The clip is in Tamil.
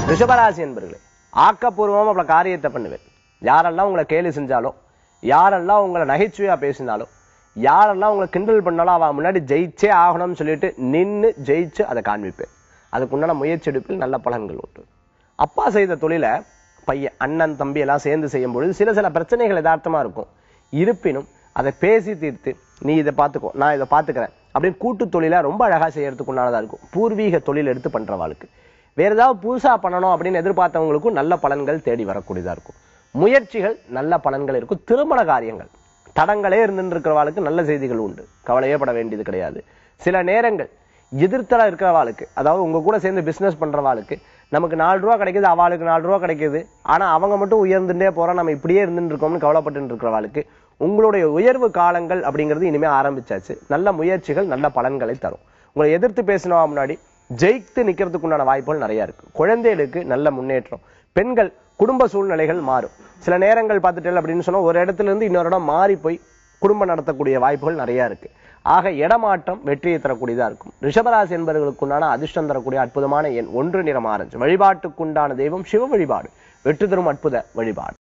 ரிஷபராசி என்பர்களே ஆக்கப்பூர்வமா பல காரியத்தை பண்ணுவேன் யாரெல்லாம் உங்களை கேலி செஞ்சாலோ யாரெல்லாம் உங்களை நகைச்சுவையா பேசினாலோ யாரெல்லாம் உங்களை கிண்டல் பண்ணாலும் அவன் முன்னாடி ஜெயிச்சே ஆகணும்னு சொல்லிட்டு நின்னு ஜெயிச்சு அதை காண்பிப்பேன் அதுக்குண்டான முயற்சி எடுப்பில் நல்ல பலன்கள் உண்டு அப்பா செய்த தொழிலை பையன் அண்ணன் தம்பி எல்லாம் சேர்ந்து செய்யும் பொழுது சில சில பிரச்சனைகள் யதார்த்தமா இருக்கும் இருப்பினும் அதை பேசி தீர்த்து நீ இதை பார்த்துக்கோ நான் இதை பார்த்துக்கிறேன் அப்படின்னு கூட்டு தொழிலை ரொம்ப அழகா செய்யறதுக்கு உண்டானதா இருக்கும் பூர்வீக தொழில் எடுத்து பண்றவாளுக்கு வேற ஏதாவது புதுசா பண்ணணும் அப்படின்னு எதிர்பார்த்தவங்களுக்கும் நல்ல பலன்கள் தேடி வரக்கூடியதா இருக்கும் முயற்சிகள் நல்ல பலன்கள் இருக்கும் திருமண காரியங்கள் தடங்களே இருந்துட்டு இருக்கிறவாளுக்கு நல்ல செய்திகள் உண்டு கவலையே பட வேண்டியது கிடையாது சில நேரங்கள் எதிர்த்தலா இருக்கிறவாளுக்கு அதாவது உங்க கூட சேர்ந்து பிசினஸ் பண்றவாளுக்கு நமக்கு நாலு ரூபா கிடைக்குது அவளுக்கு நாலு ரூபா கிடைக்குது ஆனா அவங்க மட்டும் உயர்ந்துட்டே போறோம் நம்ம இப்படியே இருந்துட்டு இருக்கோம்னு கவலைப்பட்டு இருக்கிறவாளுக்கு உங்களுடைய உயர்வு காலங்கள் அப்படிங்கிறது இனிமே ஆரம்பிச்சாச்சு நல்ல முயற்சிகள் நல்ல பலன்களை தரும் உங்களை எதிர்த்து பேசினவா முன்னாடி ஜெயித்து நிக்கிறதுக்கு உண்டான வாய்ப்புகள் நிறைய இருக்கு குழந்தைகளுக்கு நல்ல முன்னேற்றம் பெண்கள் குடும்ப சூழ்நிலைகள் மாறும் சில நேரங்கள் பார்த்துட்டேன் அப்படின்னு சொன்னா ஒரு இடத்துல இருந்து இன்னொரு இடம் மாறி போய் குடும்பம் நடத்தக்கூடிய வாய்ப்புகள் நிறைய இருக்கு ஆக இடமாற்றம் வெற்றியை தரக்கூடியதா இருக்கும் ரிஷபராசி என்பவர்களுக்குண்டான அதிர்ஷ்டம் தரக்கூடிய அற்புதமான எண் ஒன்று நிறம் ஆரஞ்சு வழிபாட்டுக்குண்டான தெய்வம் சிவ வழிபாடு வெற்றி தரும் அற்புத வழிபாடு